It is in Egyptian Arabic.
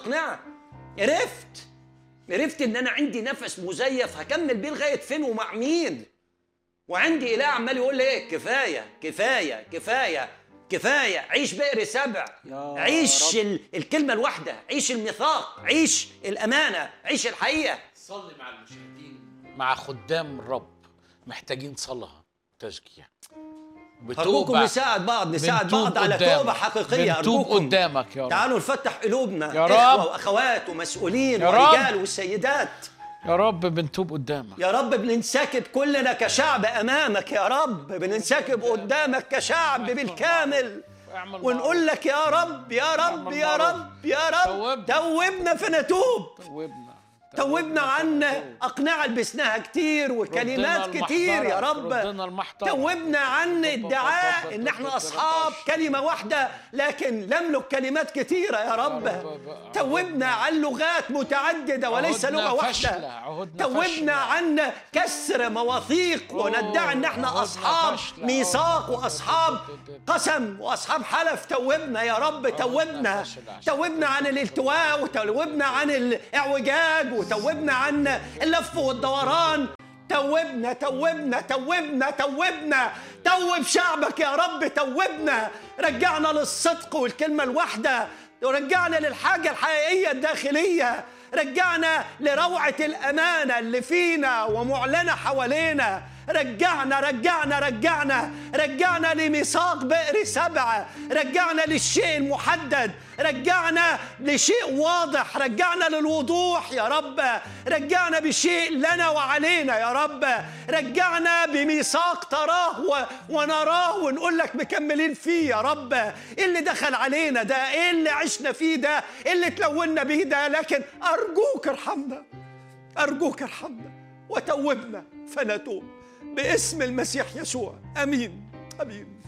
اقنعك عرفت عرفت ان انا عندي نفس مزيف هكمل بيه لغايه فين ومع مين وعندي اله عمال يقول لي ايه كفايه كفايه كفايه كفايه عيش بئر سبع يا عيش ال... الكلمه الواحده عيش الميثاق عيش الامانه عيش الحقيقه صلي مع المشاهدين مع خدام الرب محتاجين صلاة تشجيع أرجوكم نساعد بعض نساعد بنتوب بعض على قدامك. توبة حقيقية بنتوب أرجوكم قدامك يا رب تعالوا نفتح قلوبنا يا إخوة رب. وأخوات ومسؤولين يا رب. ورجال وسيدات يا رب بنتوب قدامك يا رب بننسكب كلنا كشعب أمامك يا رب بننسكب قدامك كشعب بالكامل اعمل ونقول لك يا رب يا رب يا رب يا رب توبنا. توبنا فنتوب توبنا توبنا عن أقنعة لبسناها كتير وكلمات ردنا كتير يا المحضرة. رب ردنا المحضرة. توبنا عن ادعاء ان احنا اصحاب كلمه واحده لكن نملك كلمات كثيره يا رب رب. توبنا عن لغات متعدده وليس عهدنا لغه فاشلة. واحده عهدنا توبنا فاشلة. عن كسر مواثيق وندعي ان احنا عهدنا اصحاب فاشلة. ميثاق واصحاب قسم واصحاب حلف توبنا يا رب توبنا فاشلة. توبنا عن الالتواء وتوبنا عن الاعوجاج وتوبنا عن اللف والدوران توبنا توبنا توبنا توبنا توب شعبك يا رب توبنا رجعنا للصدق والكلمة الواحدة ورجعنا للحاجة الحقيقية الداخلية رجعنا لروعة الأمانة اللي فينا ومعلنة حوالينا رجعنا رجعنا رجعنا رجعنا لميثاق بئر سبعة رجعنا للشيء المحدد رجعنا لشيء واضح رجعنا للوضوح يا رب رجعنا بشيء لنا وعلينا يا رب رجعنا بميثاق تراه و- ونراه ونقول لك مكملين فيه يا رب ايه اللي دخل علينا ده ايه اللي عشنا فيه ده ايه اللي تلونا بيه ده لكن ارجوك ارحمنا ارجوك ارحمنا وتوبنا فنتوب باسم المسيح يسوع امين امين